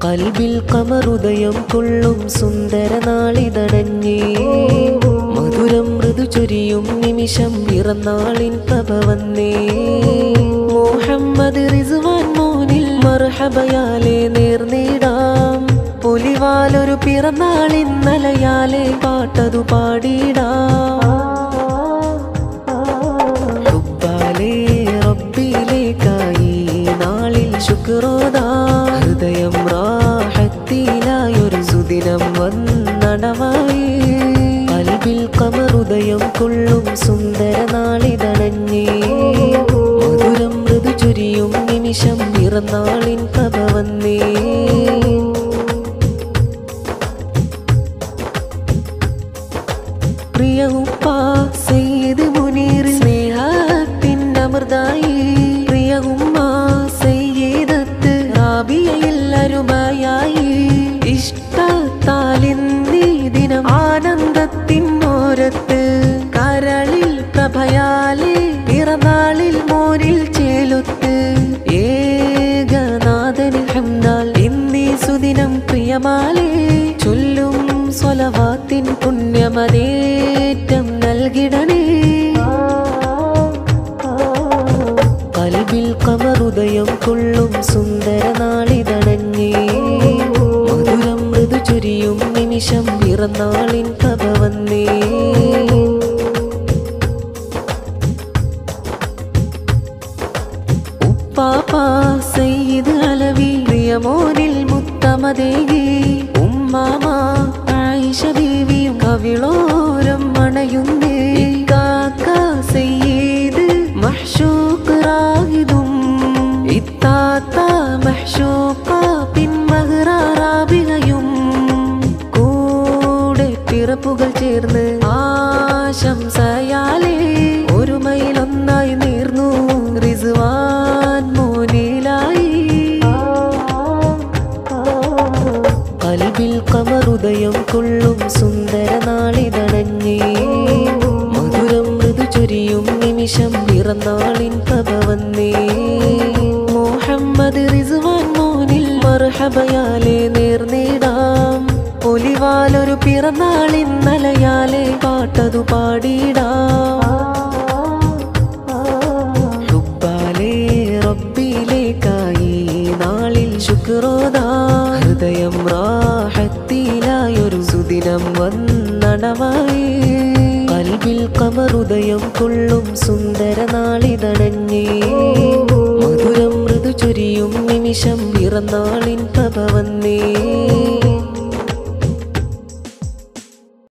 കൽബിൽ കമറുദയം കൊള്ളും സുന്ദര നാളിതടഞ്ഞേ മധുരം മൃദു ചൊരിയും നിമിഷം പിറന്നാളിൻ പ്രഭ വന്നേ മുഹമ്മദ് റിസ്വാൻ മോനിൽ മർഹബയാലെ നേർന്നിടാം പുലിവാലൊരു പിറന്നാളിന്നലയാലെ പാട്ടതു പാടിടാം ഹുബ്ബാലേ റബ്ബിലേക്കായി നാളിൽ ശുക്രോദാ ഹൃദയം റാഹത്തിലായൊരു സുദിനം വന്നടമായി കൽബിൽ കമറുദയം കൊള്ളും സുന്ദര നാളിതണഞ്ഞേ മധുരം മൃദു ചൊരിയും നിമിഷം പിറന്നാളിൻ പ്രഭ വന്നേ പ്രിയ ഉപ്പ സയ്യിദ് മുനീർ സ്നേഹത്തിൻ അമൃതായി പ്രിയ ഉമ്മ സയ്യിദത്ത് റാബിയയിൽ അരുമയായി ഇഷ്ടത്താലിന്നീ ദിനം ആനന്ദത്തിൻ ഓരത്ത് കരളിൽ പ്രഭയാലെ പിറന്നാളിൽ മോരിൽ ചേലുത്ത് ഏകനാഥനിൽ ഹംദാൽ ഇന്നീ സുദിനം പ്രിയമാലേ ചൊല്ലും സ്വലവാത്തിൻ പുണ്യമതേറ്റം നൽകിടണേ കൽബിൽ കമറുദയം കൊള്ളും സുന്ദര നാളിതണഞ്ഞേ മധുരം മൃദു ചൊരിയും നിമിഷം പിറന്നാളിൻ പ്രഭ വന്നേ ഉപ്പാപ്പ സയ്യിദ് അലവി പ്രിയമോനിൽ മുത്തമദേകി ഉമ്മാമ ആയിഷ ബീവിയും കവിളോരം മണയുന്നേ കാക്ക സയ്യിദ് മഹ്ഷൂഖ് റാഹിദും ഇത്താത്ത മഹ്ഷൂഖ പിൻമഹ്റാറാബികയും കൂടെ പിറപ്പുകൾ ചേർന്ന് ആശംസയാലേ ഒരുമയിലൊന്നായി നീർന്നു റിസ്വാൻ മോനിലായി കൽബിൽ കമറുദയം കൊള്ളും സുന്ദര നാളിതണഞ്ഞേ മധുരം മൃദു ചൊരിയും നിമിഷം പിറന്നാളിൻ പ്രഭ വന്നേ മുഹമ്മദ് റിസ്വാൻ മോനിൽ മർഹബയാലെ നേർന്നിടാം ഒലിവാലൊരു പിറന്നാളിന്നലയാലെ പാട്ടതു പാടിടാം ഹുബ്ബാലേ റബ്ബിലേക്കായി നാളിൽ ശുക്രോദാ ഹൃദയം റാഹത്തിലായൊരു സുദിനം വന്നടമായി കൽബിൽ കമറുദയം കൊള്ളും സുന്ദര നാളിതണഞ്ഞേ മധുരം മൃദു ചൊരിയും നിമിഷം പിറന്നാളിൻ പ്രഭ വന്നേ